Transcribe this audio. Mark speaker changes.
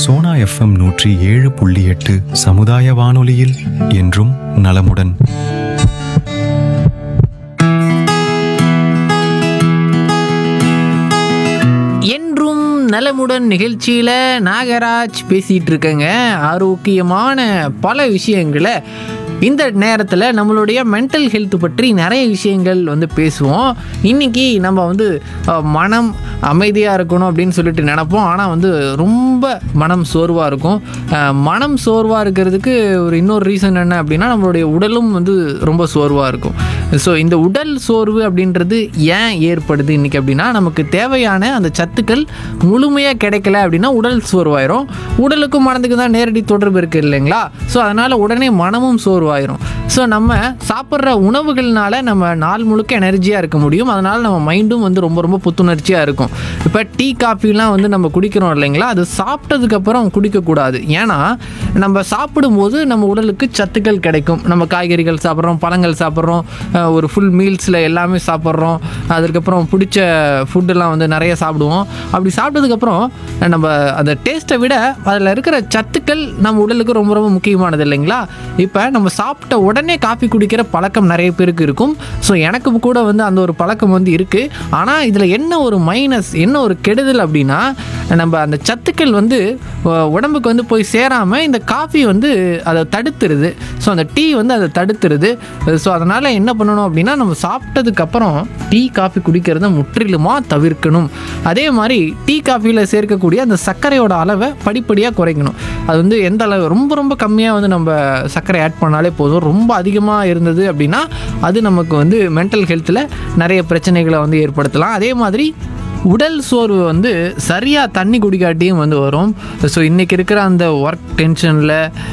Speaker 1: Sona FM நூற்றி ஏழு புள்ளி எட்டு சமுதாய வானொலியில் என்றும் நலமுடன்
Speaker 2: என்றும் நலமுடன் நிகழ்ச்சியில் நாகராஜ் பேசிகிட்டு இருக்கேங்க ஆரோக்கியமான பல விஷயங்களை இந்த நேரத்தில் நம்மளுடைய மென்டல் ஹெல்த் பற்றி நிறைய விஷயங்கள் வந்து பேசுவோம் இன்றைக்கி நம்ம வந்து அஹ், மனம் அமைதியாக இருக்கணும் அப்படின்னு சொல்லிட்டு நினப்போம் ஆனால் வந்து ரொம்ப மனம் சோர்வாக இருக்கும் அஹ், மனம் சோர்வாக இருக்கிறதுக்கு ஒரு இன்னொரு ரீசன் என்ன அப்படின்னா நம்மளுடைய உடலும் வந்து ரொம்ப சோர்வாக இருக்கும் ஸோ இந்த உடல் சோர்வு அப்படின்றது ஏன் ஏற்படுது இன்றைக்கி அப்படின்னா நமக்கு தேவையான அந்த சத்துக்கள் முழுமையாக கிடைக்கல அப்படின்னா உடல் சோர்வாயிரும் உடலுக்கும் மனதுக்கு தான் நேரடி தொடர்பு இருக்குது இல்லைங்களா ஸோ அதனால் உடனே மனமும் சோர்வாயிரும் ஸோ நம்ம சாப்பிட்ற உணவுகள்னால நம்ம நாள் முழுக்க எனர்ஜியாக இருக்க முடியும் அதனால் நம்ம மைண்டும் வந்து ரொம்ப ரொம்ப புத்துணர்ச்சியாக இருக்கும் இப்போ டீ காஃபிலாம் வந்து நம்ம குடிக்கிறோம் இல்லைங்களா அது சாப்பிட்டதுக்கப்புறம் குடிக்கக்கூடாது ஏன்னா நம்ம சாப்பிடும்போது நம்ம உடலுக்கு சத்துக்கள் கிடைக்கும் நம்ம காய்கறிகள் சாப்பிட்றோம் பழங்கள் சாப்பிட்றோம் அஹ் ஒரு ஃபுல் மீல்ஸில் எல்லாமே சாப்பிட்றோம் அதுக்கப்புறம் பிடிச்ச ஃபுட்டெல்லாம் வந்து நிறைய சாப்பிடுவோம் அப்படி சாப்பிட்டதுக்கப்புறம் நம்ம அந்த டேஸ்ட்டை விட அதில் இருக்கிற சத்துக்கள் நம்ம உடலுக்கு ரொம்ப ரொம்ப முக்கியமானது இல்லைங்களா இப்போ நம்ம சாப்பிட்ட உடனே காஃபி குடிக்கிற பழக்கம் நிறைய பேருக்கு இருக்கும் ஸோ எனக்கு கூட வந்து அந்த ஒரு பழக்கம் வந்து இருக்குது ஆனால் இதில் என்ன ஒரு மைனஸ் என்ன ஒரு கெடுதல் அப்படின்னா நம்ம அந்த சத்துக்கள் வந்து அஹ், உடம்புக்கு வந்து போய் சேராமல் இந்த காஃபி வந்து அதை தடுத்துருது ஸோ அந்த டீ வந்து அதை தடுத்துருது ஸோ அதனால் என்ன பண்ணணும் அப்படின்னா நம்ம சாப்பிட்டதுக்கப்புறம் டீ காஃபி குடிக்கிறத முற்றிலுமாக தவிர்க்கணும் அதே மாதிரி டீ காஃபியில் சேர்க்கக்கூடிய அந்த சர்க்கரையோட அளவை படிப்படியாக குறைக்கணும் அது வந்து எந்த அளவு ரொம்ப ரொம்ப கம்மியாக வந்து நம்ம சர்க்கரை ஆட் பண்ணாலே போதும் ரொம்ப அதிகமாக இருந்தது அப்படின்னா அது நமக்கு வந்து மென்டல் ஹெல்த்தில் நிறைய பிரச்சனைகளை வந்து ஏற்படுத்தலாம் அதே மாதிரி உடல் சோர்வு வந்து சரியாக தண்ணி குடிக்காட்டியும் வந்து வரும் ஸோ இன்றைக்கி இருக்கிற அந்த ஒர்க் டென்ஷனில்